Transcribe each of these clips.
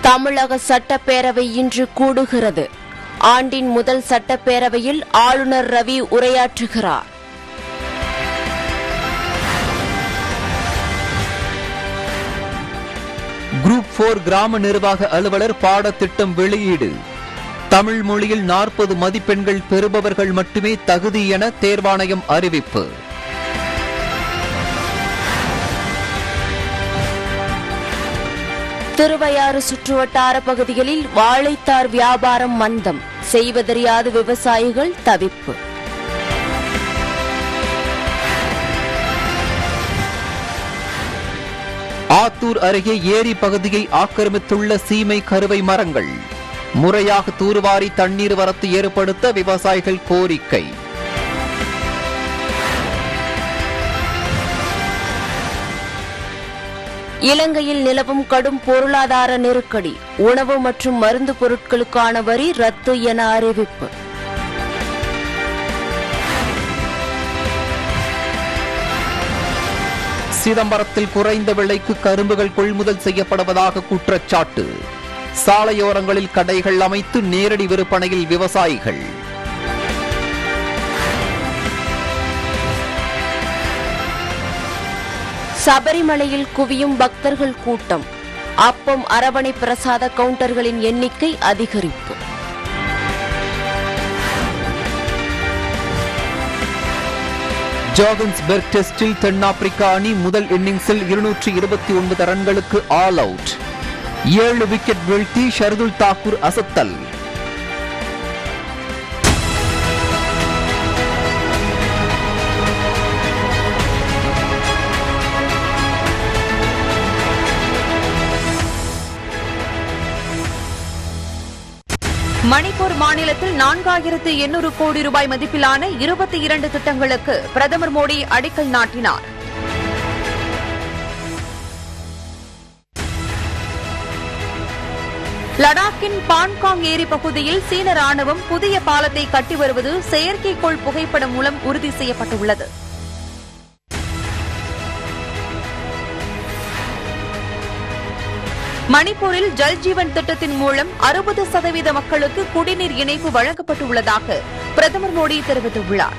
தமிழக சட்டப்பேரவை இன்று கூடுகிறது ஆண்டின் முதல் சட்டப்பேரவையில் ஆளுநர் ரவி உரையாற்றுகிறார் குரூப் போர் கிராம நிர்வாக அலுவலர் பாடத்திட்டம் வெளியீடு தமிழ் மொழியில் நாற்பது மதிப்பெண்கள் பெறுபவர்கள் மட்டுமே தகுதி என தேர்வாணையம் அறிவிப்பு திருவையாறு சுற்றுவட்டார பகுதிகளில் வாழைத்தார் வியாபாரம் மந்தம் செய்வதறியாத விவசாயிகள் தவிப்பு ஆத்தூர் அருகே ஏரி பகுதியை ஆக்கிரமித்துள்ள சீமை கருவை மரங்கள் முறையாக தூர்வாரி தண்ணீர் வரத்து ஏற்படுத்த விவசாயிகள் கோரிக்கை இலங்கையில் நிலவும் கடும் பொருளாதார நெருக்கடி உணவு மற்றும் மருந்து பொருட்களுக்கான வரி ரத்து என அறிவிப்பு சிதம்பரத்தில் குறைந்த விலைக்கு கரும்புகள் கொள்முதல் செய்யப்படுவதாக குற்றச்சாட்டு சாலையோரங்களில் கடைகள் அமைத்து நேரடி விற்பனையில் விவசாயிகள் சபரிமலையில் குவியும் பக்தர்கள் கூட்டம் அப்பம் அரவணை பிரசாத கவுண்டர்களின் எண்ணிக்கை அதிகரிப்பு ஜோகன்ஸ்பெர்க் டெஸ்டில் தென்னாப்பிரிக்கா அணி முதல் இன்னிங்ஸில் இருநூற்றி இருபத்தி ஒன்பது ரன்களுக்கு ஆல் அவுட் ஏழு விக்கெட் வீழ்த்தி ஷர்துல் தாக்கூர் அசத்தல் மணிப்பூர் மாநிலத்தில் நான்காயிரத்து எண்ணூறு கோடி ரூபாய் மதிப்பிலான இருபத்தி இரண்டு திட்டங்களுக்கு பிரதமர் மோடி அடிக்கல் நாட்டினார் லடாக்கின் பான்காங் ஏரி பகுதியில் சீன ராணுவம் புதிய பாலத்தை கட்டி வருவது செயற்கைக்கோள் புகைப்படம் மூலம் உறுதி செய்யப்பட்டுள்ளது மணிப்பூரில் ஜல் ஜீவன் திட்டத்தின் மூலம் அறுபது சதவீத மக்களுக்கு குடிநீர் இணைப்பு வழங்கப்பட்டுள்ளதாக பிரதமர் மோடி தெரிவித்துள்ளார்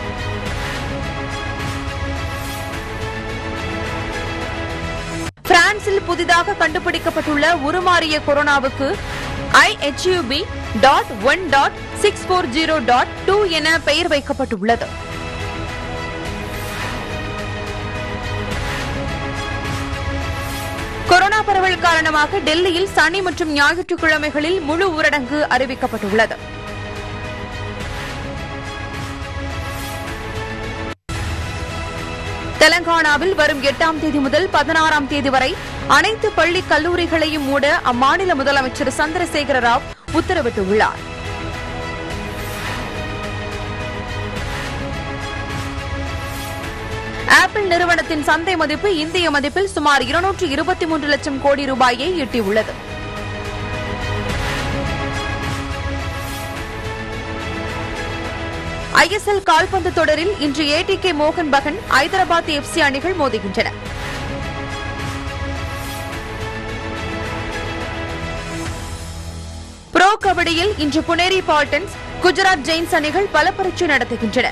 பிரான்சில் புதிதாக கண்டுபிடிக்கப்பட்டுள்ள உருமாறிய கொரோனாவுக்கு IHUB dot one dot six four zero dot two என பெயர் வைக்கப்பட்டுள்ளது கொரோனா பரவல் காரணமாக டெல்லியில் சனி மற்றும் ஞாயிற்றுக்கிழமைகளில் முழு ஊரடங்கு அறிவிக்கப்பட்டுள்ளது தெலங்கானாவில் வரும் எட்டாம் தேதி முதல் பதினாறாம் தேதி வரை அனைத்து பள்ளி கல்லூரிகளையும் மூட அம்மாநில முதலமைச்சர் சந்திரசேகர ராவ் உத்தரவிட்டுள்ளார் ஆப்பிள் நிறுவனத்தின் சந்தை மதிப்பு இந்திய மதிப்பில் சுமார் இருநூற்று இருபத்தி மூன்று லட்சம் கோடி ரூபாயை எட்டியுள்ளது ஐஎஸ்எல் கால்பந்து தொடரில் இன்று ஏடிகே மோகன் பகன் ஐதராபாத் எஃப்சி அணிகள் மோதுகின்றன புரோ கபடியில் இன்று புனேரி பால்டன்ஸ் குஜராத் ஜெயின்ஸ் அணிகள் பல பரீட்சை நடத்துகின்றன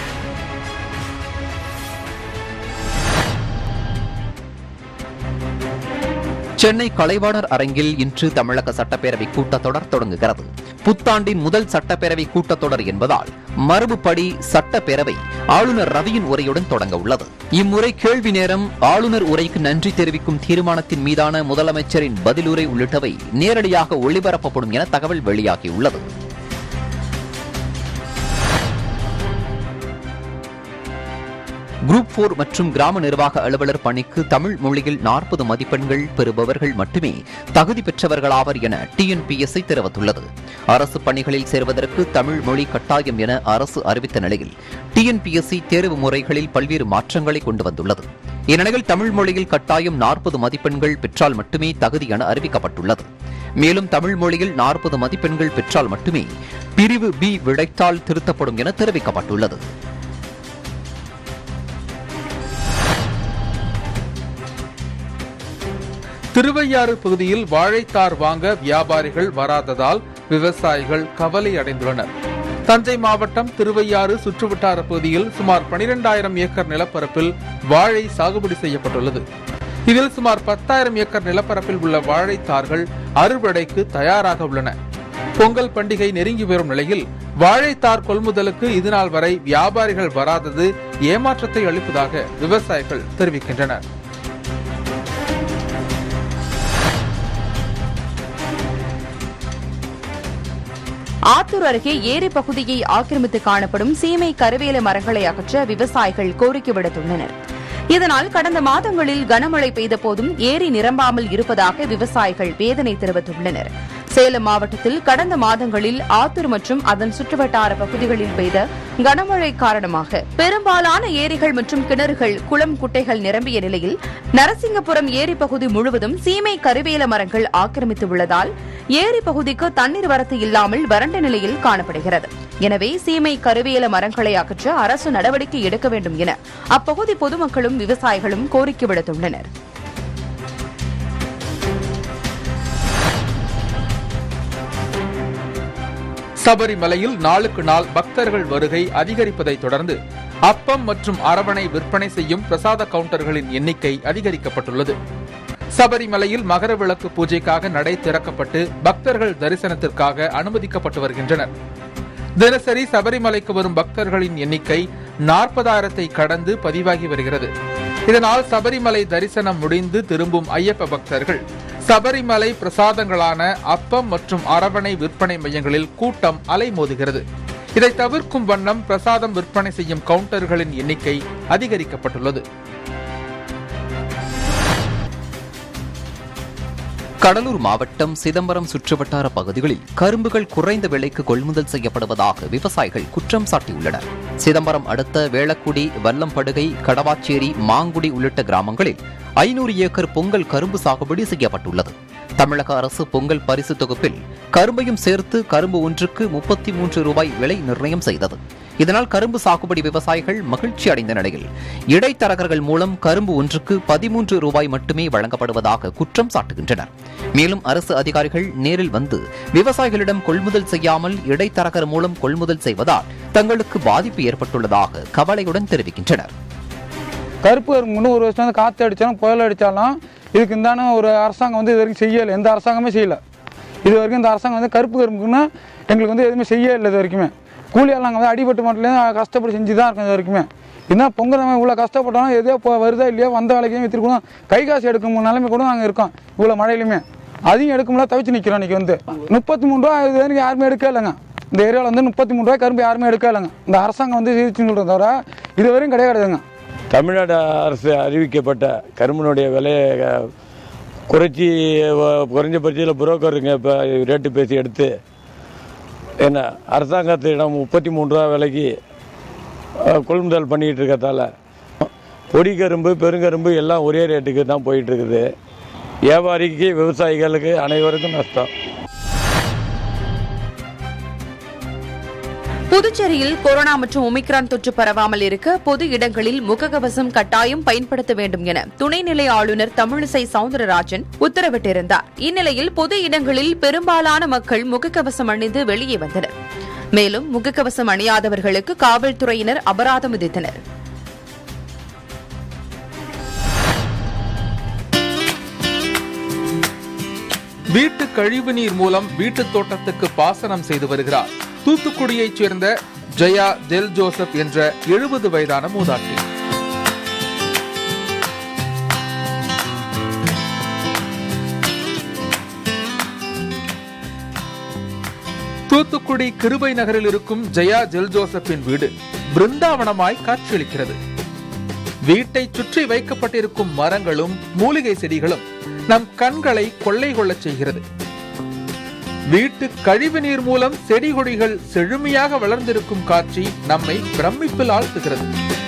சென்னை கலைவாணர் அரங்கில் இன்று தமிழக சட்டப்பேரவை கூட்டத்தொடர் தொடங்குகிறது புத்தாண்டின் முதல் சட்டப்பேரவை கூட்டத்தொடர் என்பதால் மரபுப்படி சட்டப்பேரவை ஆளுநர் ரவியின் உரையுடன் தொடங்க உள்ளது இம்முறை கேள்வி நேரம் ஆளுநர் உரைக்கு நன்றி தெரிவிக்கும் தீர்மானத்தின் மீதான முதலமைச்சரின் பதிலுரை உள்ளிட்டவை நேரடியாக ஒளிபரப்பப்படும் என தகவல் வெளியாகியுள்ளது குரூப் போர் மற்றும் கிராம நிர்வாக அலுவலர் பணிக்கு தமிழ் மொழியில் நாற்பது மதிப்பெண்கள் பெறுபவர்கள் மட்டுமே தகுதி பெற்றவர்களாவர் என டிஎன்பிஎஸ்சி தெரிவித்துள்ளது அரசு பணிகளில் சேர்வதற்கு தமிழ் மொழி கட்டாயம் என அரசு அறிவித்த நிலையில் டிஎன்பிஎஸ்சி தேர்வு முறைகளில் பல்வேறு மாற்றங்களை கொண்டு வந்துள்ளது இந்நிலையில் தமிழ் மொழியில் கட்டாயம் நாற்பது மதிப்பெண்கள் பெற்றால் மட்டுமே தகுதி என அறிவிக்கப்பட்டுள்ளது மேலும் தமிழ் மொழியில் நாற்பது மதிப்பெண்கள் பெற்றால் மட்டுமே பிரிவு பி விடைத்தாள் திருத்தப்படும் என தெரிவிக்கப்பட்டுள்ளது திருவையாறு பகுதியில் வாழைத்தார் வாங்க வியாபாரிகள் வராததால் விவசாயிகள் கவலை அடைந்துள்ளனர் தஞ்சை மாவட்டம் திருவையாறு சுற்றுவட்டார பகுதியில் சுமார் 12000 ஏக்கர் நிலப்பரப்பில் வாழை சாகுபடி செய்யப்பட்டுள்ளது இதில் சுமார் 10000 ஏக்கர் நிலப்பரப்பில் உள்ள வாழைத்தார்கள் அறுவடைக்கு தயாராக உள்ளன பொங்கல் பண்டிகை நெருங்கி வரும் நிலையில் வாழைத்தார் கொள்முதலுக்கு இதுநாள் வரை வியாபாரிகள் வராதது ஏமாற்றத்தை அளிப்பதாக விவசாயிகள் தெரிவிக்கின்றனர் ஆத்தூர் அருகே ஏரி பகுதியை ஆக்கிரமித்து காணப்படும் சீமை கருவேல மரங்களை அகற்ற விவசாயிகள் கோரிக்கை விடுத்துள்ளனர் இதனால் கடந்த மாதங்களில் கனமழை பெய்த போதும் ஏரி நிரம்பாமல் இருப்பதாக விவசாயிகள் வேதனை தெரிவித்துள்ளனர் சேலம் மாவட்டத்தில் கடந்த மாதங்களில் ஆத்தூர் மற்றும் அதன் சுற்றுவட்டார பகுதிகளில் பெய்த கனமழை காரணமாக பெரும்பாலான ஏரிகள் மற்றும் கிணறுகள் குளம் குட்டைகள் நிரம்பிய நிலையில் நரசிங்கபுரம் ஏரி பகுதி முழுவதும் சீமை கருவேல மரங்கள் ஆக்கிரமித்து உள்ளதால் ஏரி பகுதிக்கு தண்ணீர் வரத்து இல்லாமல் வறண்ட நிலையில் காணப்படுகிறது எனவே சீமை கருவேல மரங்களை அகற்ற அரசு நடவடிக்கை எடுக்க வேண்டும் என அப்பகுதி பொதுமக்களும் விவசாயிகளும் கோரிக்கை விடுத்துள்ளனர் சபரிமலையில் நாளுக்கு நாள் பக்தர்கள் வருகை அதிகரிப்பதை தொடர்ந்து அப்பம் மற்றும் அரவணை விற்பனை செய்யும் பிரசாத கவுண்டர்களின் எண்ணிக்கை அதிகரிக்கப்பட்டுள்ளது சபரிமலையில் மகர விளக்கு பூஜைக்காக நடை திறக்கப்பட்டு பக்தர்கள் தரிசனத்திற்காக அனுமதிக்கப்பட்டு வருகின்றனர் தினசரி சபரிமலைக்கு வரும் பக்தர்களின் எண்ணிக்கை நாற்பதாயிரத்தை கடந்து பதிவாகி வருகிறது இதனால் சபரிமலை தரிசனம் முடிந்து திரும்பும் ஐயப்ப பக்தர்கள் சபரிமலை பிரசாதங்களான அப்பம் மற்றும் அரவணை விற்பனை மையங்களில் கூட்டம் அலைமோதுகிறது இதை தவிர்க்கும் வண்ணம் பிரசாதம் விற்பனை செய்யும் கவுண்டர்களின் எண்ணிக்கை அதிகரிக்கப்பட்டுள்ளது கடலூர் மாவட்டம் சிதம்பரம் சுற்றுவட்டார பகுதிகளில் கரும்புகள் குறைந்த விலைக்கு கொள்முதல் செய்யப்படுவதாக விவசாயிகள் குற்றம் சாட்டியுள்ளனர் சிதம்பரம் அடுத்த வேளக்குடி வல்லம்படுகை கடவாச்சேரி மாங்குடி உள்ளிட்ட கிராமங்களில் ஐநூறு ஏக்கர் பொங்கல் கரும்பு சாகுபடி செய்யப்பட்டுள்ளது தமிழக அரசு பொங்கல் பரிசு தொகுப்பில் கரும்பையும் சேர்த்து கரும்பு ஒன்றுக்கு முப்பத்தி மூன்று ரூபாய் விலை நிர்ணயம் செய்தது இதனால் கரும்பு சாகுபடி விவசாயிகள் மகிழ்ச்சி அடைந்த நிலையில் இடைத்தரகர்கள் மூலம் கரும்பு ஒன்றுக்கு பதிமூன்று ரூபாய் மட்டுமே வழங்கப்படுவதாக குற்றம் சாட்டுகின்றனர் மேலும் அரசு அதிகாரிகள் நேரில் வந்து விவசாயிகளிடம் கொள்முதல் செய்யாமல் இடைத்தரகர் மூலம் கொள்முதல் செய்வதால் தங்களுக்கு பாதிப்பு ஏற்பட்டுள்ளதாக கவலையுடன் தெரிவிக்கின்றனர் கருப்பு கரும்புன்னு ஒரு வருஷம் வந்து காற்று அடித்தாலும் புயல் அடித்தாலும் இதுக்கு இந்தான ஒரு அரசாங்கம் வந்து இது வரைக்கும் செய்யலை எந்த அரசாங்கமே செய்யலை இது வரைக்கும் இந்த அரசாங்கம் வந்து கருப்பு கரும்புக்குன்னா எங்களுக்கு வந்து எதுவுமே செய்ய இல்லை இது வரைக்குமே கூலி ஆள் நாங்கள் வந்து அடிபட்டு மட்டும் கஷ்டப்பட்டு செஞ்சு தான் இருக்கோம் இது வரைக்குமே என்ன பொங்கல் நம்ம இவ்வளோ கஷ்டப்பட்டாலும் எதோ இப்போ வருதா இல்லையோ வந்த வேலைக்கும் விற்றுருக்கணும் கை காசு எடுக்கும் நிலைமை கூட நாங்கள் இருக்கோம் இவ்வளோ மழையிலுமே அதையும் எடுக்க முடியல தவிச்சு நிற்கிறோம் இன்றைக்கி வந்து முப்பத்தி மூணு ரூபா இது வரைக்கும் யாருமே எடுக்க இல்லைங்க இந்த ஏரியாவில் வந்து முப்பத்தி மூணு ரூபாய் கரும்பு யாருமே எடுக்க இல்லைங்க இந்த அரசாங்கம் வந்து சீர்ச்சுன்னு சொல்கிறத தவிர இது வரையும் கிடையாதுங்க தமிழ்நாடு அரசு அறிவிக்கப்பட்ட கரும்புனுடைய விலையை அஹ், குறைச்சி வ- குறைஞ்சபட்சத்தில் புரோக்கருங்க இப்போ ரேட்டு பேசி எடுத்து என்ன அரசாங்கத்திடம் முப்பத்தி மூணு ரூபா விலைக்கு அஹ், கொள்முதல் பண்ணிகிட்டு இருக்கறதால பொடி கரும்பு பெருங்கரும்பு எல்லாம் ஒரே ரேட்டுக்கு தான் போயிட்டு இருக்குது வியாபாரிக்கு விவசாயிகளுக்கு அனைவருக்கும் நஷ்டம் புதுச்சேரியில் கொரோனா மற்றும் ஒமிக்ரான் தொற்று பரவாமல் இருக்க பொது இடங்களில் முகக்கவசம் கட்டாயம் பயன்படுத்த வேண்டும் என துணைநிலை ஆளுநர் தமிழிசை சவுந்தரராஜன் உத்தரவிட்டிருந்தார் இந்நிலையில் பொது இடங்களில் பெரும்பாலான மக்கள் முகக்கவசம் அணிந்து வெளியே வந்தனர் மேலும் முகக்கவசம் அணியாதவர்களுக்கு காவல்துறையினர் அபராதம் விதித்தனர் வீட்டு கழிவுநீர் மூலம் வீட்டுத் தோட்டத்துக்கு பாசனம் செய்து வருகிறார் தூத்துக்குடியைச் சேர்ந்த ஜெயா ஜெல் ஜோசப் என்ற எழுபது வயதான மூதாட்டி தூத்துக்குடி கிருபை நகரில் இருக்கும் ஜெயா ஜெல் ஜோசப்பின் வீடு பிருந்தாவனமாய் காட்சியளிக்கிறது வீட்டை சுற்றி வைக்கப்பட்டிருக்கும் மரங்களும் மூலிகை செடிகளும் நம் கண்களை கொள்ளை கொள்ளச் செய்கிறது வீட்டு கழிவுநீர் மூலம் செடி கொடிகள் செழுமையாக வளர்ந்திருக்கும் காட்சி நம்மை பிரமிப்பில் ஆழ்த்துகிறது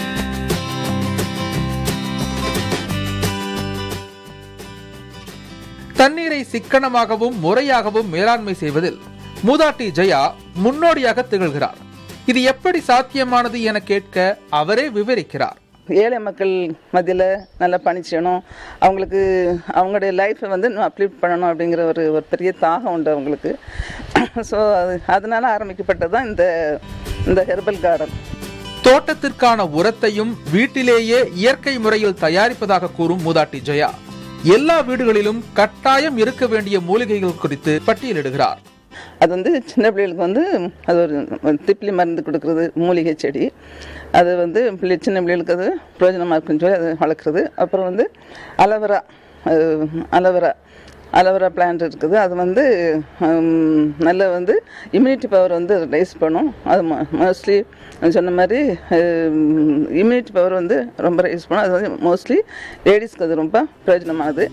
தண்ணீரை சிக்கனமாகவும் முறையாகவும் மேலாண்மை செய்வதில் மூதாட்டி ஜெயா முன்னோடியாக திகழ்கிறார் இது எப்படி சாத்தியமானது என கேட்க அவரே விவரிக்கிறார் ஏழை மக்கள் மத்தியில் நல்லா பணி செய்யணும் அவங்களுக்கு அவங்களுடைய லைஃப்பை வந்து இன்னும் அப்லிஃப்ட் பண்ணணும் அப்படிங்கிற ஒரு ஒரு பெரிய தாகம் உண்டு அவங்களுக்கு ஸோ அது அதனால ஆரம்பிக்கப்பட்டது தான் இந்த இந்த ஹெர்பல் கார்டன் தோட்டத்திற்கான உரத்தையும் வீட்டிலேயே இயற்கை முறையில் தயாரிப்பதாக கூறும் மூதாட்டி ஜெயா எல்லா வீடுகளிலும் கட்டாயம் இருக்க வேண்டிய மூலிகைகள் குறித்து பட்டியலிடுகிறார் அது வந்து சின்ன பிள்ளைகளுக்கு வந்து அது ஒரு திப்பிலி மருந்து கொடுக்குறது மூலிகை செடி அது வந்து பிள்ளை சின்ன பிள்ளைகளுக்கு அது பிரயோஜனமாக இருக்குன்னு சொல்லி அது வளர்க்குறது அப்புறம் வந்து அலோவேரா அலோவேரா அலோவேரா பிளான்ட் இருக்குது அது வந்து ஹம், நல்ல வந்து இம்யூனிட்டி பவர் வந்து ரைஸ் பண்ணும் அது மோஸ்ட்லி சொன்ன மாதிரி இம்யூனிட்டி பவர் வந்து ரொம்ப ரைஸ் பண்ணும் அது வந்து மோஸ்ட்லி லேடிஸ்க்கு அது ரொம்ப பிரயோஜனமானது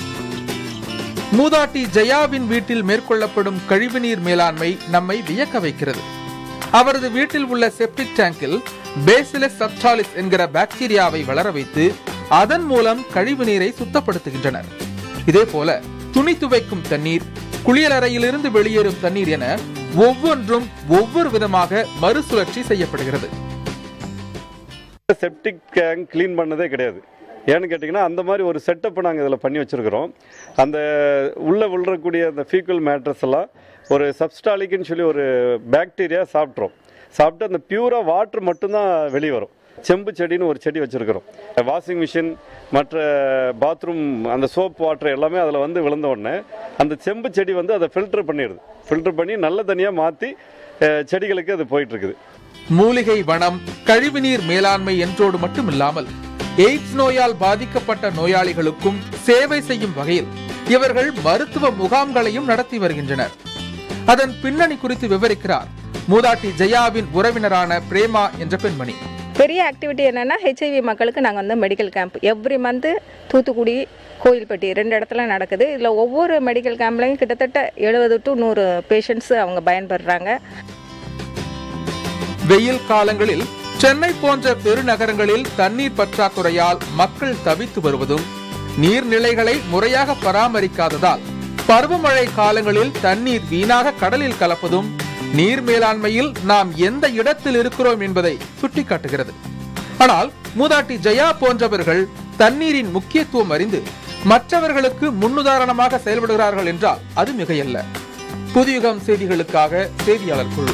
மூதாட்டி ஜெயாவின் வீட்டில் மேற்கொள்ளப்படும் கழிவுநீர் மேலாண்மை நம்மை வியக்க வைக்கிறது அவரது வீட்டில் உள்ள செப்டிக் டேங்கில் பேசிலஸ் சப்டாலிஸ் என்கிற பாக்டீரியாவை வளர வைத்து அதன் மூலம் கழிவு நீரை சுத்தப்படுத்துகின்றனர் இதே போல துணி துவைக்கும் தண்ணீர் குளியலறையிலிருந்து வெளியேறும் தண்ணீர் என ஒவ்வொன்றும் ஒவ்வொரு விதமாக மறுசுழற்சி செய்யப்படுகிறது செப்டிக் டேங்க் க்ளீன் பண்ணதே கிடையாது ஏன்னு கேட்டிங்கன்னா அந்த மாதிரி ஒரு செட்டப்பை நாங்கள் இதில் பண்ணி வச்சுருக்கிறோம் அந்த உள்ளே விழுறக்கூடிய அந்த ஃபீக்கல் மேட்ரஸ் எல்லாம் ஒரு சப்ஸ்டாலிக்னு சொல்லி ஒரு பாக்டீரியா சாப்பிட்றோம் சாப்பிட்டு அந்த பியூராக வாட்டர் மட்டும்தான் வெளியே வரும் செம்பு செடின்னு ஒரு செடி வச்சுருக்கிறோம் வாஷிங் மிஷின் மற்ற பாத்ரூம் அந்த சோப் வாட்டர் எல்லாமே அதில் வந்து விழுந்த உடனே அந்த செம்பு செடி வந்து அதை ஃபில்டர் பண்ணிடுது ஃபில்டர் பண்ணி நல்ல தனியாக மாற்றி செடிகளுக்கு அது போயிட்டுருக்குது மூலிகை வனம் கழிவுநீர் மேலாண்மை என்றோடு மட்டுமில்லாமல் எய்ட்ஸ் நோயால் பாதிக்கப்பட்ட நோயாளிகளுக்கும் சேவை செய்யும் வகையில் இவர்கள் மருத்துவ முகாம்களையும் நடத்தி வருகின்றனர் அதன் பின்னணி குறித்து விவரிக்கிறார் மூதாட்டி ஜெயாவின் உறவினரான பிரேமா என்ற பெண்மணி பெரிய ஆக்டிவிட்டி என்னென்னா ஹெச்ஐவி மக்களுக்கு நாங்கள் வந்து medical camp every month Thoothukudi Kovilpatti ரெண்டு இடத்துல நடக்குது இதில் ஒவ்வொரு மெடிக்கல் கேம்ப்லையும் கிட்டத்தட்ட எழுபது டு நூறு பேஷண்ட்ஸ் அவங்க பயன்படுறாங்க வெயில் காலங்களில் சென்னை போன்ற பெருநகரங்களில் தண்ணீர் பற்றாக்குறையால் மக்கள் தவித்து வருவதும் நீர்நிலைகளை முறையாக பராமரிக்காததால் பருவமழை காலங்களில் தண்ணீர் வீணாக கடலில் கலப்பதும் நீர் மேலாண்மையில் நாம் எந்த இடத்தில் இருக்கிறோம் என்பதை சுட்டிக்காட்டுகிறது ஆனால் மூதாட்டி ஜெயா போன்றவர்கள் தண்ணீரின் முக்கியத்துவம் அறிந்து மற்றவர்களுக்கு முன்னுதாரணமாக செயல்படுகிறார்கள் என்றால் அது மிகையல்ல புதியுகம் செய்திகளுக்காக செய்தியாளர் குழு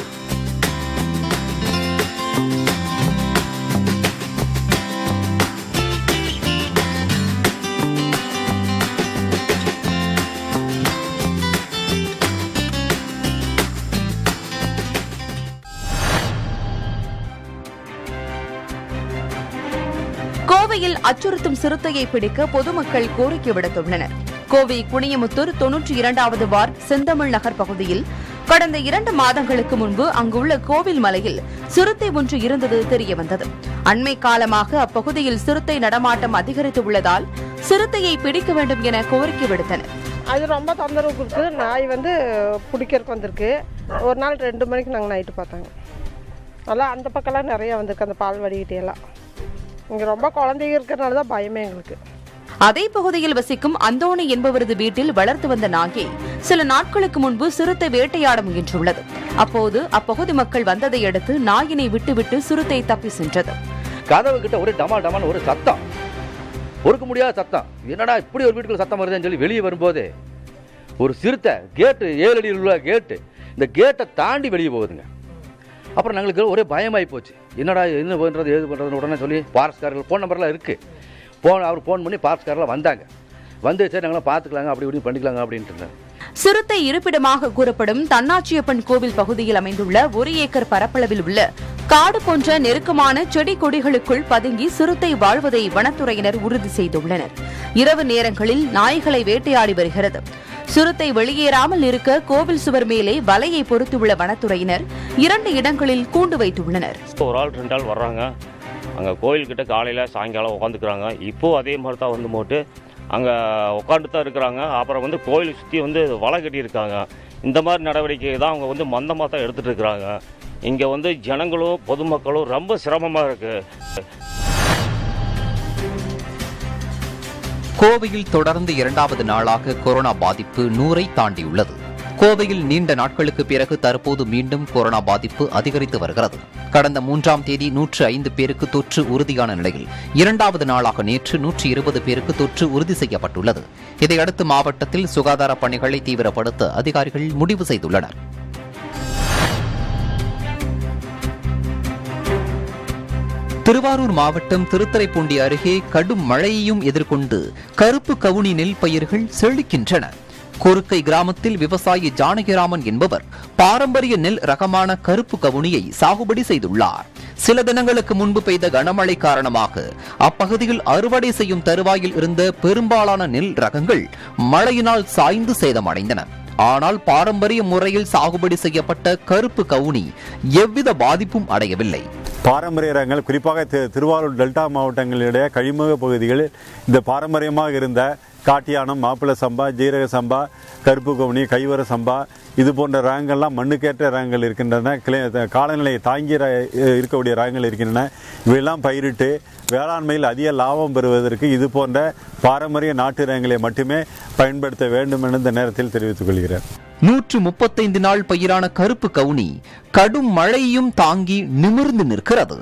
கோவையில் அச்சுறுத்தும் சிறுத்தையை பிடிக்க பொதுமக்கள் கோரிக்கை விடுத்துள்ளனர் கோவை குனியமுத்தூர் தொன்னூற்றி இரண்டாவது வார்டு செந்தமிழ் நகர் பகுதியில் கடந்த இரண்டு மாதங்களுக்கு முன்பு அங்குள்ள கோவில் மலையில் சிறுத்தை ஒன்று இருந்தது தெரியவந்தது அண்மை காலமாக அப்பகுதியில் சிறுத்தை நடமாட்டம் அதிகரித்து உள்ளதால் சிறுத்தையை பிடிக்க வேண்டும் என கோரிக்கை விடுத்தனர் அது ரொம்ப தொந்தரவு கொடுக்குது நாய் வந்து பிடிக்கிறதுக்கு வந்திருக்கு ஒரு நாள் ரெண்டு மணிக்கு நாங்கள் நைட்டு பார்த்தாங்க அதெல்லாம் அந்த பக்கம்லாம் நிறைய வந்திருக்கு அந்த பால் வடிகிட்டே எல்லாம் இங்கே ரொம்ப குழந்தைங்க இருக்கிறனால தான் பயமே எங்களுக்கு அதே பகுதியில் வசிக்கும் அந்தோணி என்பவரது வீட்டில் வளர்த்து வந்த நாயை சில நாட்களுக்கு முன்பு சிறுத்தை வேட்டையாட முயன்றுள்ளது அப்போது அப்பகுதி மக்கள் வந்ததை அடுத்து நாயினை விட்டுவிட்டு சிறுத்தை தப்பி சென்றது கதவு கிட்ட ஒரே டமா டமான்னு ஒரு சத்தம் பொறுக்க முடியாத சத்தம் என்னடா இப்படி ஒரு வீட்டுக்குள்ள சத்தம் வருதுன்னு சொல்லி வெளியே வரும்போது ஒரு சிறுத்தை கேட்டு ஏழு அடியில் உள்ள கேட்டு இந்த கேட்டை தாண்டி வெளியே போகுதுங்க அப்புறம் எங்களுக்கு ஒரே பயமாகி போச்சு என்னடா என்ன பண்ணுறது ஏது பண்ணுறதுன்னு உடனே சொல்லி பாரஸ்காரர்கள் ஃபோன் நம்பர்லாம் இருக்குது ஃபோன் அவர் ஃபோன் பண்ணி பாரஸ்காரெலாம் வந்தாங்க வந்து சரி நாங்களாம் பார்த்துக்கலாங்க அப்படி இப்படி பண்ணிக்கலாங்க அப்படின்ட்டு இருந்தாங்க சிறுத்தை இருப்பிடமாக கூறப்படும் தன்னாட்சியப்பன் கோவில் பகுதியில் அமைந்துள்ள ஒரு ஏக்கர் பரப்பளவில் உள்ள காடு போன்ற நெருக்கமான செடி கொடிகளுக்குள் பதுங்கி சிறுத்தை வாழ்வதை வனத்துறையினர் உறுதி செய்துள்ளனர் இரவு நேரங்களில் நாய்களை வேட்டையாடி வருகிறது சிறுத்தை வெளியேறாமல் இருக்க கோவில் சுவர் மேலே வலையை பொருத்தியுள்ள வனத்துறையினர் இரண்டு இடங்களில் கூண்டு வைத்துள்ளனர் ஒரு ஆள் ரெண்டு ஆள் வர்றாங்க அங்கே கோயில்கிட்ட காலையில் சாயங்காலம் உட்காந்துக்கிறாங்க இப்போ அதே மாதிரி தான் வந்து போட்டு அங்கே உட்காந்து தான் இருக்கிறாங்க அப்புறம் வந்து கோயில் சுற்றி வந்து வலை கட்டியிருக்காங்க இந்த மாதிரி நடவடிக்கை தான் அவங்க வந்து மந்தமாக தான் எடுத்துகிட்டு இருக்கிறாங்க இங்கே வந்து ஜனங்களும் பொதுமக்களும் ரொம்ப சிரமமாக இருக்குது கோவையில் தொடர்ந்து இரண்டாவது நாளாக கொரோனா பாதிப்பு நூறை தாண்டியுள்ளது கோவையில் நீண்ட நாட்களுக்கு பிறகு தற்போது மீண்டும் கொரோனா பாதிப்பு அதிகரித்து வருகிறது கடந்த மூன்றாம் தேதி நூற்று ஐந்து பேருக்கு தொற்று உறுதியான நிலையில் இரண்டாவது நாளாக நேற்று நூற்றி இருபது பேருக்கு தொற்று உறுதி செய்யப்பட்டுள்ளது இதையடுத்து மாவட்டத்தில் சுகாதார பணிகளை தீவிரப்படுத்த அதிகாரிகள் முடிவு செய்துள்ளனர் திருவாரூர் மாவட்டம் திருத்துறைப்பூண்டி அருகே கடும் மழையையும் எதிர்கொண்டு கருப்பு கவுனி நெல் பயிர்கள் செழிக்கின்றன கொருக்கை கிராமத்தில் விவசாயி ஜானகிராமன் என்பவர் பாரம்பரிய நெல் ரகமான கருப்பு கவுனியை சாகுபடி செய்துள்ளார் சில தினங்களுக்கு முன்பு பெய்த கனமழை காரணமாக அப்பகுதியில் அறுவடை செய்யும் தருவாயில் இருந்த பெரும்பாலான நெல் ரகங்கள் மழையினால் சாய்ந்து சேதமடைந்தன ஆனால் பாரம்பரிய முறையில் சாகுபடி செய்யப்பட்ட கருப்பு கவுனி எவ்வித பாதிப்பும் அடையவில்லை பாரம்பரிய ரகங்கள் குறிப்பாக தி- திருவாரூர் டெல்டா மாவட்டங்களுடைய கழிமுக பகுதிகளில் இந்த பாரம்பரியமாக இருந்த காட்டியானம் மாப்பிள்ளை சம்பா ஜீரக சம்பா கருப்பு கவுனி கைவர சம்பா இது போன்ற ரகங்கள்லாம் மண்ணுக்கேற்ற ரகங்கள் இருக்கின்றன கிளை- காலநிலையை தாங்கிய ர- இருக்கக்கூடிய ரகங்கள் இருக்கின்றன இவையெல்லாம் பயிரிட்டு வேளாண்மையில் அதிக லாபம் பெறுவதற்கு இது போன்ற பாரம்பரிய நாட்டு ரகங்களை மட்டுமே பயன்படுத்த வேண்டும் என இந்த நேரத்தில் தெரிவித்துக் கொள்கிறேன் நூற்று முப்பத்தைந்து நாள் பயிரான கருப்பு கவுனி கடும் மழையையும் தாங்கி நிமிர்ந்து நிற்கிறது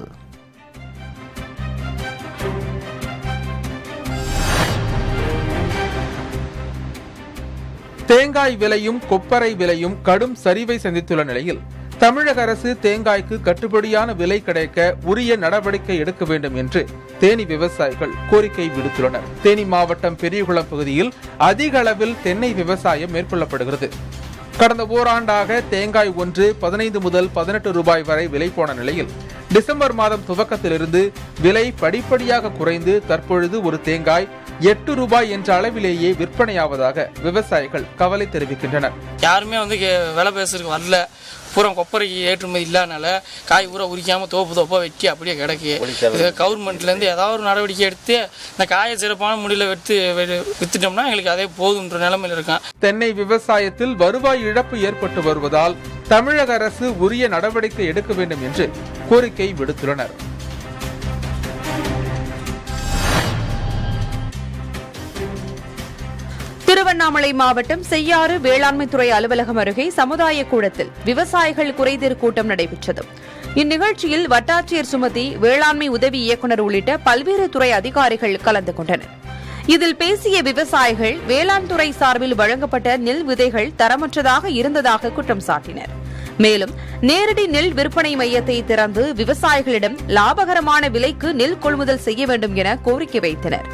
தேங்காய் விலையும் கொப்பரை விலையும் கடும் சரிவை சந்தித்துள்ள நிலையில் தமிழக அரசு தேங்காய்க்கு கட்டுப்படியான விலை கிடைக்க உரிய நடவடிக்கை எடுக்க வேண்டும் என்று தேனி விவசாயிகள் கோரிக்கை விடுத்துள்ளனர் தேனி மாவட்டம் பெரியகுளம் பகுதியில் அதிக அளவில் தென்னை விவசாயம் மேற்கொள்ளப்படுகிறது கடந்த ஓராண்டாக தேங்காய் ஒன்று பதினைந்து முதல் பதினெட்டு ரூபாய் வரை விலை போன நிலையில் டிசம்பர் மாதம் துவக்கத்திலிருந்து விலை படிப்படியாக குறைந்து தற்பொழுது ஒரு தேங்காய் எட்டு ரூபாய் என்ற அளவிலேயே விற்பனையாவதாக விவசாயிகள் கவலை தெரிவிக்கின்றனர் யாருமே வந்து கே- விலை பேசுறதுக்கு வரல பூரா கொப்பரைக்கு ஏற்றுமதி இல்லாதனால காய் பூரா உரிக்காம தோப்பு தோப்பா வெட்டி அப்படியே கிடக்கு இது கவர்மெண்ட்லேருந்து ஏதாவது ஒரு நடவடிக்கை எடுத்து இந்த காயை சிறப்பான முறையில் விற்று வித்துட்டோம்னா எங்களுக்கு அதே போதுன்ற நிலைமையில இருக்கான் தென்னை விவசாயத்தில் வருவாய் இழப்பு ஏற்பட்டு வருவதால் தமிழக அரசு உரிய நடவடிக்கை எடுக்க வேண்டும் என்று கோரிக்கை விடுத்துள்ளனர் திருவண்ணாமலை மாவட்டம் செய்யாறு வேளாண்மை துறை அலுவலகம் அருகே சமுதாய கூடத்தில் விவசாயிகள் குறைதீர் கூட்டம் நடைபெற்றது இந்நிகழ்ச்சியில் வட்டாட்சியர் சுமதி வேளாண்மை உதவி இயக்குநர் உள்ளிட்ட பல்வேறு துறை அதிகாரிகள் கலந்து கொண்டனர் இதில் பேசிய விவசாயிகள் வேளாண் துறை சார்பில் வழங்கப்பட்ட நெல் விதைகள் தரமற்றதாக இருந்ததாக குற்றம் சாட்டினர் மேலும் நேரடி நெல் விற்பனை மையத்தை திறந்து விவசாயிகளிடம் லாபகரமான விலைக்கு நெல் கொள்முதல் செய்ய வேண்டும் என கோரிக்கை வைத்தனர்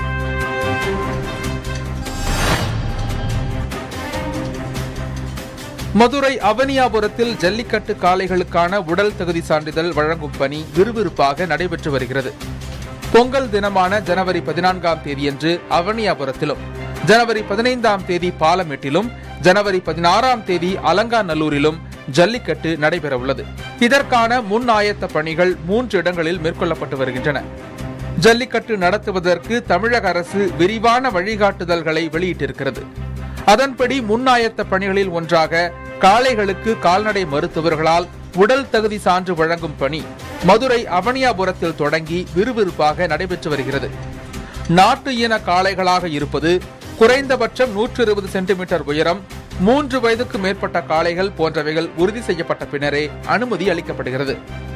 மதுரை அவனியாபுரத்தில் ஜல்லிக்கட்டு காளைகளுக்கான உடல் தகுதி சான்றிதழ் வழங்கும் பணி விறுவிறுப்பாக நடைபெற்று வருகிறது பொங்கல் தினமான ஜனவரி பதினான்காம் தேதியன்று அவனியாபுரத்திலும் ஜனவரி பதினைந்தாம் தேதி பாலமேட்டிலும் ஜனவரி பதினாறாம் தேதி அலங்காநல்லூரிலும் ஜல்லிக்கட்டு நடைபெறவுள்ளது இதற்கான முன் ஆயத்த பணிகள் மூன்று இடங்களில் மேற்கொள்ளப்பட்டு வருகின்றன ஜல்லிக்கட்டு நடத்துவதற்கு தமிழக அரசு விரிவான வழிகாட்டுதல்களை வெளியிட்டிருக்கிறது அதன்படி முன்னாயத்த பணிகளில் ஒன்றாக காளைகளுக்கு கால்நடை மருத்துவர்களால் உடல் தகுதி சான்று வழங்கும் பணி மதுரை அவனியாபுரத்தில் தொடங்கி விறுவிறுப்பாக நடைபெற்று வருகிறது நாட்டு இன காளைகளாக இருப்பது குறைந்தபட்சம் நூற்று இருபது சென்டிமீட்டர் உயரம் மூன்று வயதுக்கு மேற்பட்ட காளைகள் போன்றவைகள் உறுதி செய்யப்பட்ட பின்னரே அனுமதி அளிக்கப்படுகிறது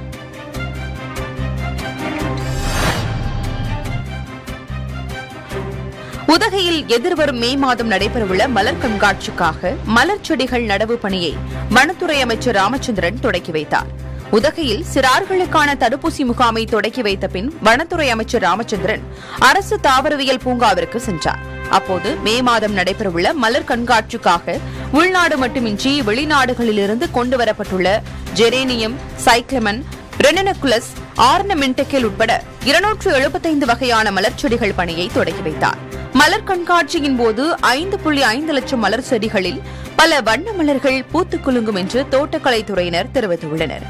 உதகையில் எதிர்வரும் மே மாதம் நடைபெறவுள்ள மலர் கண்காட்சிக்காக மலர் செடிகள் நடவு பணியை வனத்துறை அமைச்சர் ராமச்சந்திரன் தொடக்கி வைத்தார் உதகையில் சிறார்களுக்கான தடுப்பூசி முகாமை தொடக்கி வைத்த பின் வனத்துறை அமைச்சர் ராமச்சந்திரன் அரசு தாவரவியல் பூங்காவிற்கு சென்றார் அப்போது மே மாதம் நடைபெறவுள்ள மலர் கண்காட்சிக்காக உள்நாடு மட்டுமின்றி வெளிநாடுகளிலிருந்து கொண்டுவரப்பட்டுள்ள ஜெரேனியம் சைக்ளமன் ரெனனகுலஸ் ஆர்னமெண்டெக்கில் உட்பட இருநூற்று எழுபத்தைந்து வகையான மலர் செடிகள் பணியை தொடங்கி வைத்தார் மலர் கண்காட்சியின் போது ஐந்து புள்ளி ஐந்து லட்சம் மலர் செடிகளில் பல வண்ண மலர்கள் பூத்துக் குலுங்கும் என்று தோட்டக்கலைத்துறையினர் தெரிவித்துள்ளனர்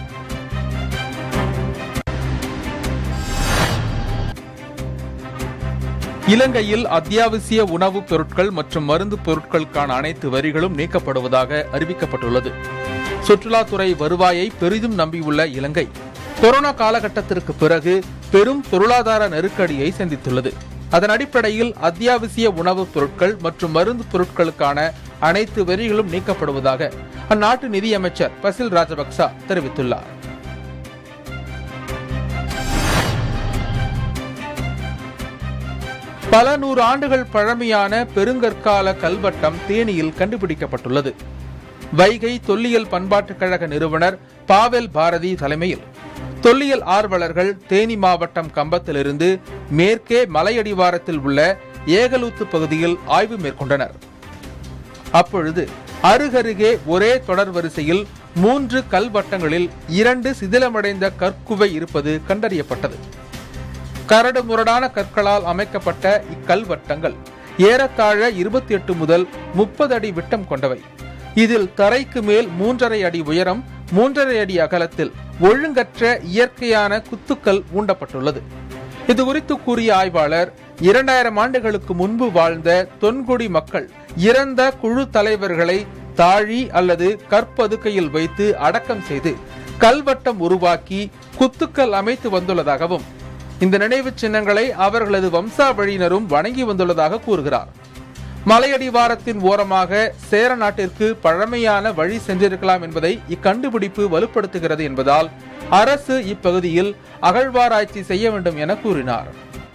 இலங்கையில் அத்தியாவசிய உணவுப் பொருட்கள் மற்றும் மருந்து பொருட்களுக்கான அனைத்து வரிகளும் நீக்கப்படுவதாக அறிவிக்கப்பட்டுள்ளது சுற்றுலாத்துறை வருவாயை பெரிதும் நம்பியுள்ள இலங்கை கொரோனா காலகட்டத்திற்கு பிறகு பெரும் பொருளாதார நெருக்கடியை சந்தித்துள்ளது அதன் அடிப்படையில் அத்தியாவசிய உணவுப் பொருட்கள் மற்றும் மருந்து பொருட்களுக்கான அனைத்து வரிகளும் நீக்கப்படுவதாக அந்நாட்டு நிதியமைச்சர் பசில் ராஜபக்ச தெரிவித்துள்ளார் பல நூறு ஆண்டுகள் பழமையான பெருங்கற்கால கல்வட்டம் தேனியில் கண்டுபிடிக்கப்பட்டுள்ளது வைகை தொல்லியல் பண்பாட்டுக் கழக நிறுவனர் பாவெல் பாரதி தலைமையில் தொல்லியல் ஆர்வலர்கள் தேனி மாவட்டம் கம்பத்திலிருந்து மேற்கே மலையடிவாரத்தில் உள்ள ஏகலூத்து பகுதியில் ஆய்வு மேற்கொண்டனர் அப்பொழுது அருகருகே ஒரே தொடர் வரிசையில் மூன்று கல்வட்டங்களில் இரண்டு சிதிலமடைந்த கற்குவை இருப்பது கண்டறியப்பட்டது கரடு முரடான கற்களால் அமைக்கப்பட்ட இக்கல்வட்டங்கள் ஏறத்தாழ இருபத்தி எட்டு முதல் முப்பது அடி விட்டம் கொண்டவை இதில் தரைக்கு மேல் மூன்றரை அடி உயரம் மூன்றரை அடி அகலத்தில் ஒழுங்கற்ற இயற்கையான குத்துக்கள் ஊண்டப்பட்டுள்ளது இது குறித்து கூறிய ஆய்வாளர் இரண்டாயிரம் ஆண்டுகளுக்கு முன்பு வாழ்ந்த தொன்குடி மக்கள் இறந்த குழு தலைவர்களை தாழி அல்லது கற்பதுக்கையில் வைத்து அடக்கம் செய்து கல்வட்டம் உருவாக்கி குத்துக்கள் அமைத்து வந்துள்ளதாகவும் இந்த நினைவுச் சின்னங்களை அவர்களது வம்சாவழியினரும் வணங்கி வந்துள்ளதாக கூறுகிறார் மலையடிவாரத்தின் ஓரமாக சேர நாட்டிற்கு பழமையான வழி சென்றிருக்கலாம் என்பதை இக்கண்டுபிடிப்பு வலுப்படுத்துகிறது என்பதால் அரசு இப்பகுதியில் அகழ்வாராய்ச்சி செய்ய வேண்டும் என கூறினார்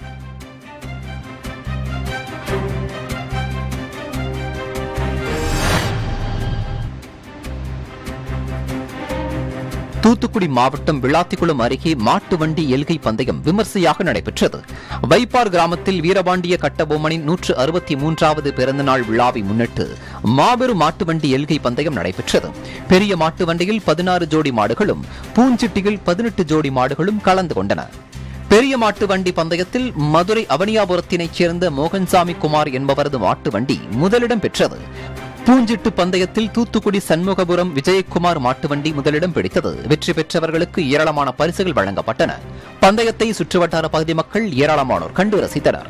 தூத்துக்குடி மாவட்டம் விளாத்திக்குளம் அருகே மாட்டு வண்டி எல்கை பந்தயம் விமர்சையாக நடைபெற்றது வைப்பார் கிராமத்தில் வீரபாண்டிய கட்டபொம்மனின் நூற்று அறுபத்தி மூன்றாவது பிறந்தநாள் விழாவை முன்னிட்டு மாபெரும் மாட்டு வண்டி எல்கை பந்தயம் நடைபெற்றது பெரிய மாட்டு வண்டியில் பதினாறு ஜோடி மாடுகளும் பூஞ்சிட்டியில் பதினெட்டு ஜோடி மாடுகளும் கலந்து கொண்டன பெரிய மாட்டு வண்டி பந்தயத்தில் மதுரை அவனியாபுரத்தினைச் சேர்ந்த மோகன்சாமி குமார் என்பவரது மாட்டு வண்டி முதலிடம் பெற்றது பூஞ்சிட்டு பந்தயத்தில் தூத்துக்குடி சண்முகபுரம் விஜயகுமார் மாட்டு வண்டி முதலிடம் பிடித்தது வெற்றி பெற்றவர்களுக்கு ஏராளமான பரிசுகள் வழங்கப்பட்டன பந்தயத்தை சுற்றுவட்டார பகுதி மக்கள் ஏராளமானோர் கண்டு ரசித்தனர்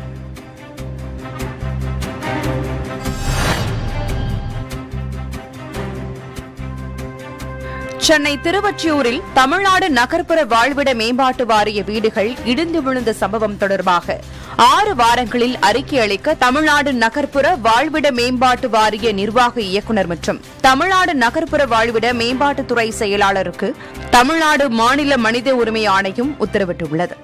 சென்னை திருவொற்றியூரில் தமிழ்நாடு நகர்ப்புற வாழ்விட மேம்பாட்டு வாரிய வீடுகள் இடிந்து விழுந்த சம்பவம் தொடர்பாக ஆறு வாரங்களில் அறிக்கை அளிக்க தமிழ்நாடு நகர்ப்புற வாழ்விட மேம்பாட்டு வாரிய நிர்வாக இயக்குநர் மற்றும் தமிழ்நாடு நகர்ப்புற வாழ்விட மேம்பாட்டுத்துறை செயலாளருக்கு தமிழ்நாடு மாநில மனித உரிமை ஆணையம் உத்தரவிட்டுள்ளது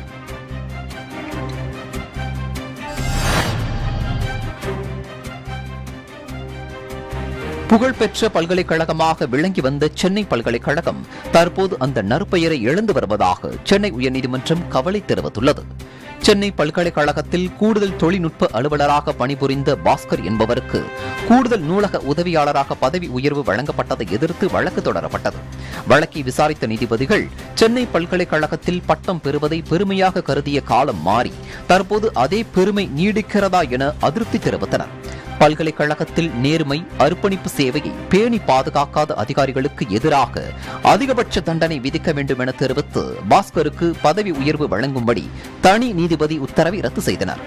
புகழ்பெற்ற பல்கலைக்கழகமாக விளங்கி வந்த சென்னை பல்கலைக்கழகம் தற்போது அந்த நற்பெயரை இழந்து வருவதாக சென்னை உயர்நீதிமன்றம் கவலை தெரிவித்துள்ளது சென்னை பல்கலைக்கழகத்தில் கூடுதல் தொழில்நுட்ப அலுவலராக பணிபுரிந்த பாஸ்கர் என்பவருக்கு கூடுதல் நூலக உதவியாளராக பதவி உயர்வு வழங்கப்பட்டதை எதிர்த்து வழக்கு தொடரப்பட்டது வழக்கை விசாரித்த நீதிபதிகள் சென்னை பல்கலைக்கழகத்தில் பட்டம் பெறுவதை பெருமையாக கருதிய காலம் மாறி தற்போது அதே பெருமை நீடிக்கிறதா என அதிருப்தி தெரிவித்தனர் பல்கலைக்கழகத்தில் நேர்மை அர்ப்பணிப்பு சேவையை பேணி பாதுகாக்காத அதிகாரிகளுக்கு எதிராக அதிகபட்ச தண்டனை விதிக்க வேண்டும் என தெரிவித்து பாஸ்கருக்கு பதவி உயர்வு வழங்கும்படி தனி நீதிபதி உத்தரவை ரத்து செய்தனர்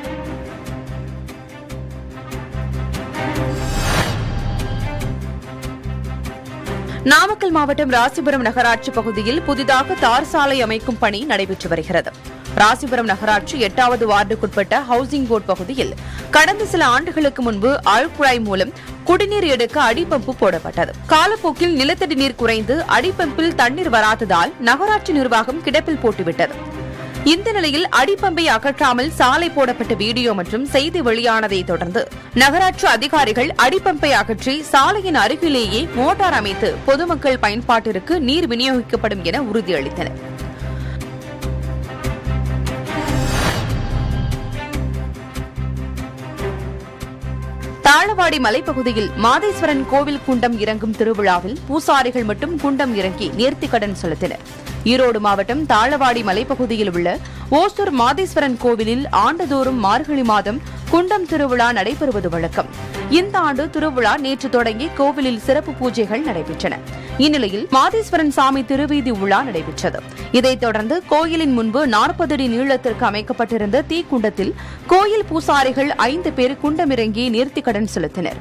நாமக்கல் மாவட்டம் ராசிபுரம் நகராட்சி பகுதியில் புதிதாக தார் சாலை அமைக்கும் பணி நடைபெற்று வருகிறது ராசிபுரம் நகராட்சி எட்டாவது வார்டுக்குட்பட்ட ஹவுசிங் போர்டு பகுதியில் கடந்த சில ஆண்டுகளுக்கு முன்பு ஆழ்குழாய் மூலம் குடிநீர் எடுக்க அடிப்பம்பு போடப்பட்டது காலப்போக்கில் நிலத்தடி நீர் குறைந்து அடிப்பம்பில் தண்ணீர் வராததால் நகராட்சி நிர்வாகம் கிடப்பில் போட்டுவிட்டது இந்த நிலையில் அடிப்பம்பை அகற்றாமல் சாலை போடப்பட்ட வீடியோ மற்றும் செய்தி வெளியானதை தொடர்ந்து நகராட்சி அதிகாரிகள் அடிப்பம்பை அகற்றி சாலையின் அருகிலேயே மோட்டார் அமைத்து பொதுமக்கள் பயன்பாட்டிற்கு நீர் விநியோகிக்கப்படும் என உறுதியளித்தனர் தாழவாடி மலைப்பகுதியில் மாதேஸ்வரன் கோவில் குண்டம் இறங்கும் திருவிழாவில் பூசாரிகள் மட்டும் குண்டம் இறங்கி நேர்த்திக்கடன் செலுத்தினர் ஈரோடு மாவட்டம் தாழவாடி மலைப்பகுதியில் உள்ள ஓசூர் மாதேஸ்வரன் கோவிலில் ஆண்டுதோறும் மார்கழி மாதம் குண்டம் திருவிழா நடைபெறுவது வழக்கம் இந்த ஆண்டு திருவிழா நேற்று தொடங்கி கோவிலில் சிறப்பு பூஜைகள் நடைபெற்றன இந்நிலையில் மாதேஸ்வரன் சாமி திருவீதி உலா நடைபெற்றது இதைத் தொடர்ந்து கோயிலின் முன்பு நாற்பது அடி நீளத்திற்கு அமைக்கப்பட்டிருந்த தீக்குண்டத்தில் கோயில் பூசாரிகள் ஐந்து பேர் குண்டமிறங்கி நேர்த்திக்கடன் செலுத்தினர்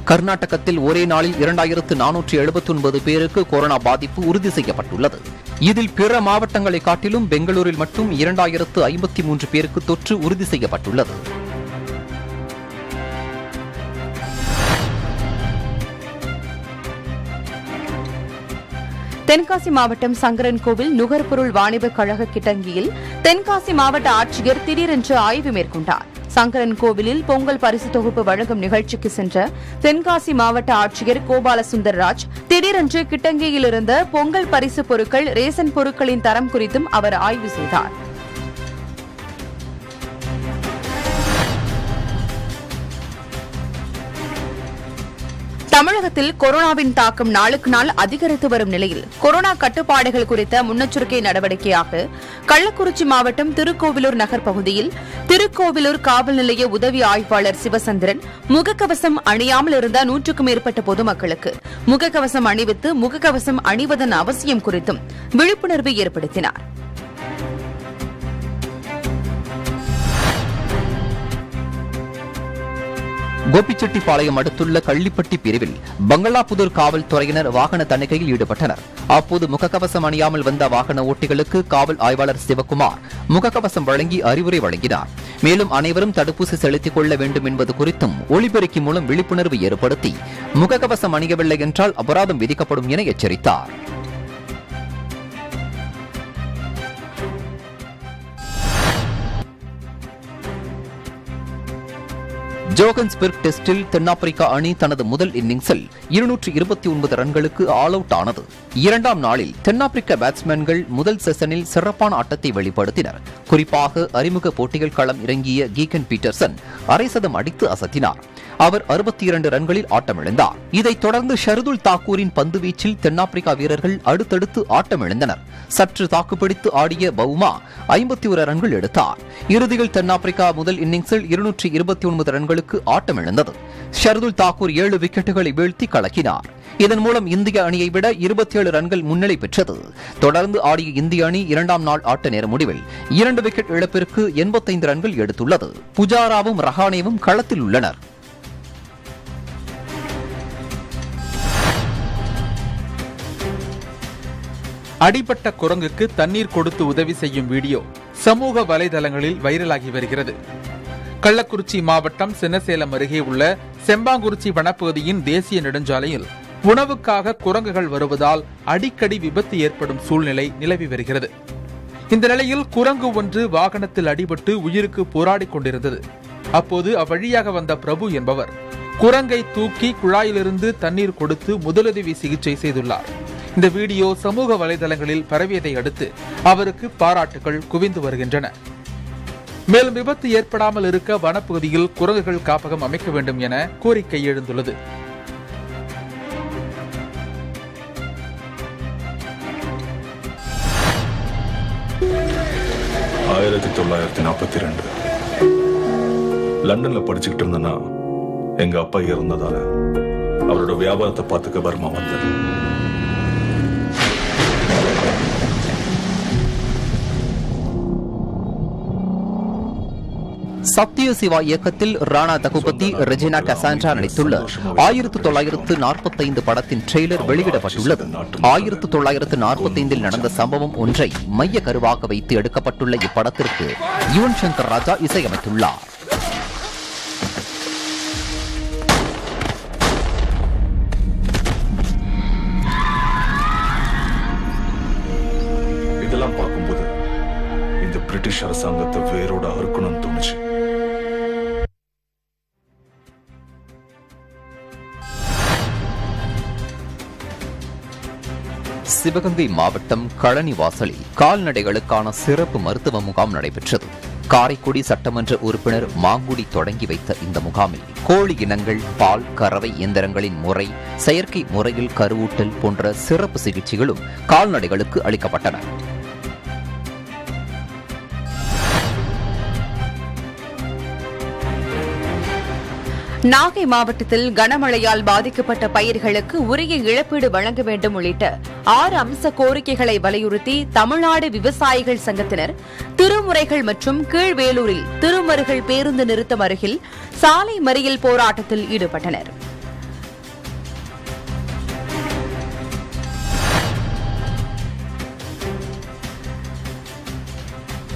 கர்நாடகத்தில் ஒரே நாளில் இரண்டாயிரத்து நானூற்றி எழுபத்தி ஒன்பது பேருக்கு கொரோனா பாதிப்பு உறுதி செய்யப்பட்டுள்ளது இதில் பிற மாவட்டங்களை காட்டிலும் பெங்களூரில் மட்டும் இரண்டாயிரத்து ஐம்பத்தி மூன்று பேருக்கு தொற்று உறுதி செய்யப்பட்டுள்ளது தென்காசி மாவட்டம் சங்கரன்கோவில் நுகர்பொருள் வாணிபக் கழக கிட்டங்கியில் தென்காசி மாவட்ட ஆட்சியர் திடீரென்று ஆய்வு மேற்கொண்டார் சங்கரன் கோவிலில் பொங்கல் பரிசு தொகுப்பு வழங்கும் நிகழ்ச்சிக்கு சென்ற தென்காசி மாவட்ட ஆட்சியர் கோபால சுந்தர்ராஜ் திடீரென்று கிட்டங்கியில் இருந்த பொங்கல் பரிசு பொருட்கள் ரேசன் பொருட்களின் தரம் குறித்தும் அவர் ஆய்வு செய்தார் தமிழகத்தில் கொரோனாவின் தாக்கம் நாளுக்கு நாள் அதிகரித்து வரும் நிலையில் கொரோனா கட்டுப்பாடுகள் குறித்த முன்னெச்சரிக்கை நடவடிக்கையாக கள்ளக்குறிச்சி மாவட்டம் திருக்கோவிலூர் நகர் பகுதியில் திருக்கோவிலூர் காவல் நிலைய உதவி ஆய்வாளர் சிவசந்திரன் முகக்கவசம் அணியாமல் இருந்த நூற்றுக்கும் மேற்பட்ட பொதுமக்களுக்கு முகக்கவசம் அணிவித்து முகக்கவசம் அணிவதன் அவசியம் குறித்தும் விழிப்புணர்வு ஏற்படுத்தினார் கோபிச்செட்டிப்பாளையம் அடுத்துள்ள கள்ளிப்பட்டி பிரிவில் பங்களாபுதூர் காவல்துறையினர் வாகன தணிக்கையில் ஈடுபட்டனர் அப்போது முகக்கவசம் அணியாமல் வந்த வாகன ஓட்டிகளுக்கு காவல் ஆய்வாளர் சிவக்குமார் முகக்கவசம் வழங்கி அறிவுரை வழங்கினார் மேலும் அனைவரும் தடுப்பூசி செலுத்திக் கொள்ள வேண்டும் என்பது குறித்தும் ஒளிபெருக்கி மூலம் விழிப்புணர்வு ஏற்படுத்தி முகக்கவசம் அணியவில்லை என்றால் அபராதம் விதிக்கப்படும் என எச்சரித்தார் ஜோகன்ஸ்பெர்க் டெஸ்டில் தென்னாப்பிரிக்கா அணி தனது முதல் இன்னிங்ஸில் இருநூற்று இருபத்தி ஒன்பது ரன்களுக்கு ஆல் அவுட் ஆனது இரண்டாம் நாளில் தென்னாப்பிரிக்க பேட்ஸ்மேன்கள் முதல் செஷனில் சிறப்பான ஆட்டத்தை வெளிப்படுத்தினர் குறிப்பாக அறிமுக போட்டிகள் களம் இறங்கிய கீகன் பீட்டர்சன் அரை சதம் அடித்து அசத்தினார் அவர் அறுபத்தி இரண்டு ரன்களில் ஆட்டமிழந்தார் இதைத் தொடர்ந்து ஷர்துல் தாக்கூரின் பந்து வீச்சில் தென்னாப்பிரிக்கா வீரர்கள் அடுத்தடுத்து ஆட்டமிழந்தனர் சற்று தாக்குப்பிடித்து ஆடிய பவுமா ஐம்பத்தி ஒரு ரன்கள் எடுத்தார் இறுதியில் தென்னாப்பிரிக்கா முதல் இன்னிங்ஸில் இருநூற்றி இருபத்தி ஒன்பது ரன்களுக்கு ஆட்டமிழந்தது ஷர்துல் தாக்கூர் ஏழு விக்கெட்டுகளை வீழ்த்தி கலக்கினார் இதன் மூலம் இந்திய அணியை விட இருபத்தி ஏழு ரன்கள் முன்னிலை பெற்றது தொடர்ந்து ஆடிய இந்திய அணி இரண்டாம் நாள் ஆட்ட நேர முடிவில் இரண்டு விக்கெட் இழப்பிற்கு எண்பத்தைந்து ரன்கள் எடுத்துள்ளது புஜாராவும் ரஹானேவும் களத்தில் உள்ளனர் அடிபட்ட குரங்குக்கு தண்ணீர் கொடுத்து உதவி செய்யும் வீடியோ சமூக வலைதளங்களில் வைரலாகி வருகிறது கள்ளக்குறிச்சி மாவட்டம் சின்னசேலம் அருகே உள்ள செம்பாங்குறிச்சி வனப்பகுதியின் தேசிய நெடுஞ்சாலையில் உணவுக்காக குரங்குகள் வருவதால் அடிக்கடி விபத்து ஏற்படும் சூழ்நிலை நிலவி வருகிறது இந்த நிலையில் குரங்கு ஒன்று வாகனத்தில் அடிபட்டு உயிருக்கு போராடிக் கொண்டிருந்தது அப்போது அவ்வழியாக வந்த பிரபு என்பவர் குரங்கை தூக்கி குழாயிலிருந்து தண்ணீர் கொடுத்து முதலுதவி சிகிச்சை செய்துள்ளார் இந்த வீடியோ சமூக வலைதளங்களில் பரவியதை அடுத்து அவருக்கு பாராட்டுகள் குவிந்து வருகின்றன மேலும் விபத்து ஏற்படாமல் இருக்க வனப்பகுதியில் குரங்குகள் காப்பகம் அமைக்க வேண்டும் என கோரிக்கை எழுந்துள்ளது ஆயிரத்தி தொள்ளாயிரத்தி நாற்பத்தி ரெண்டு லண்டன்ல படிச்சுக்கிட்டு இருந்தேன்னா எங்க அப்பா இறந்ததால அவரோட வியாபாரத்தை பார்த்துக்க பர்மா வந்தேன் சத்ய சிவா இயக்கத்தில் ராணா தகுபதி ரெஜினா கசான்ட்ரா நடித்துள்ள ஆயிரத்து தொள்ளாயிரத்து நாற்பத்தைந்து படத்தின் ட்ரெய்லர் வெளியிடப்பட்டுள்ளது ஆயிரத்து தொள்ளாயிரத்து நாற்பத்தைந்தில் நடந்த சம்பவம் ஒன்றை மைய கருவாக வைத்து எடுக்கப்பட்டுள்ள இப்படத்திற்கு யுவன் சங்கர் ராஜா இசையமைத்துள்ளார் இதெல்லாம் பார்க்கும்போது இந்த பிரிட்டிஷ் அரசாங்கத்தை வேரோட அறுக்கணும்னு தோணுச்சு சிவகங்கை மாவட்டம் கழனி வாசலில் கால்நடைகளுக்கான சிறப்பு மருத்துவ முகாம் நடைபெற்றது காரைக்குடி சட்டமன்ற உறுப்பினர் மாங்குடி தொடங்கி வைத்த இந்த முகாமில் கோழி இனங்கள் பால் கறவை இயந்திரங்களின் முறை செயற்கை முறையில் கருவூட்டல் போன்ற சிறப்பு சிகிச்சைகளும் கால்நடைகளுக்கு அளிக்கப்பட்டன நாகை மாவட்டத்தில் கனமழையால் பாதிக்கப்பட்ட பயிர்களுக்கு உரிய இழப்பீடு வழங்க வேண்டும் உள்ளிட்ட ஆறு அம்ச கோரிக்கைகளை வலியுறுத்தி தமிழ்நாடு விவசாயிகள் சங்கத்தினர் திருமுறைகள் மற்றும் கீழ்வேலூரில் திருமருகள் பேருந்து நிறுத்தம் அருகில் சாலை மறியல் போராட்டத்தில் ஈடுபட்டனர்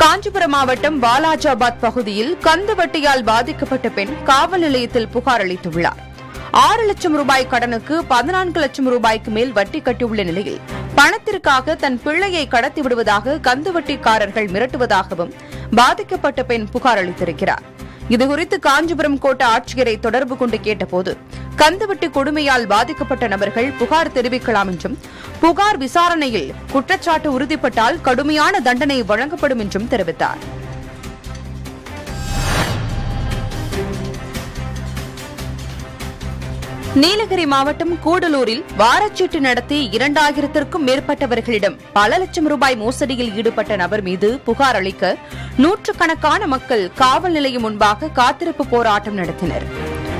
காஞ்சிபுரம் மாவட்டம் வாலாஜாபாத் பகுதியில் கந்துவட்டியால் பாதிக்கப்பட்ட பெண் காவல் நிலையத்தில் புகார் அளித்துள்ளார் ஆறு லட்சம் ரூபாய் கடனுக்கு பதினான்கு லட்சம் ரூபாய்க்கு மேல் வட்டி கட்டியுள்ள நிலையில் பணத்திற்காக தன் பிள்ளையை கடத்தி விடுவதாக கந்துவட்டிக்காரர்கள் மிரட்டுவதாகவும் பாதிக்கப்பட்ட பெண் புகார் அளித்திருக்கிறார் இதுகுறித்து காஞ்சிபுரம் கோட்ட ஆட்சியரை தொடர்பு கொண்டு கேட்டபோது கந்துவட்டி கொடுமையால் பாதிக்கப்பட்ட நபர்கள் புகார் தெரிவிக்கலாம் என்றும் புகார் விசாரணையில் குற்றச்சாட்டு உறுதிப்பட்டால் கடுமையான தண்டனை வழங்கப்படும் என்றும் தெரிவித்தார் நீலகிரி மாவட்டம் கூடலூரில் வாரச்சீட்டு நடத்தி இரண்டாயிரத்திற்கும் மேற்பட்டவர்களிடம் பல லட்சம் ரூபாய் மோசடியில் ஈடுபட்ட நபர் மீது புகார் அளிக்க நூற்றுக்கணக்கான மக்கள் காவல் நிலையம் முன்பாக காத்திருப்பு போராட்டம் நடத்தினர்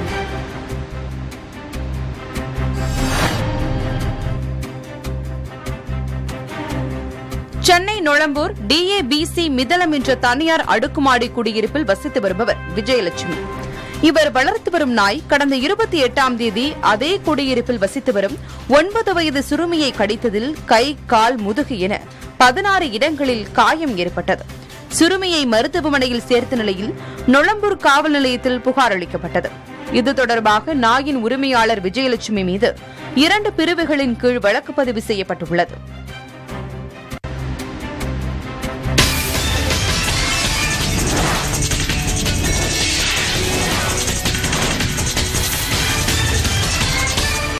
சென்னை நொளம்பூர் டிஏபிசி மிதலம் என்ற தனியார் அடுக்குமாடி குடியிருப்பில் வசித்து வருபவர் விஜயலட்சுமி இவர் வளர்த்து வரும் நாய் கடந்த இருபத்தி எட்டாம் தேதி அதே குடியிருப்பில் வசித்து வரும் ஒன்பது வயது சிறுமியை கடித்ததில் கை கால் முதுகு என பதினாறு இடங்களில் காயம் ஏற்பட்டது சிறுமியை மருத்துவமனையில் சேர்த்த நிலையில் நொளம்பூர் காவல் நிலையத்தில் புகார் அளிக்கப்பட்டது இது தொடர்பாக நாயின் உரிமையாளர் விஜயலட்சுமி மீது இரண்டு பிரிவுகளின் கீழ் வழக்கு பதிவு செய்யப்பட்டுள்ளது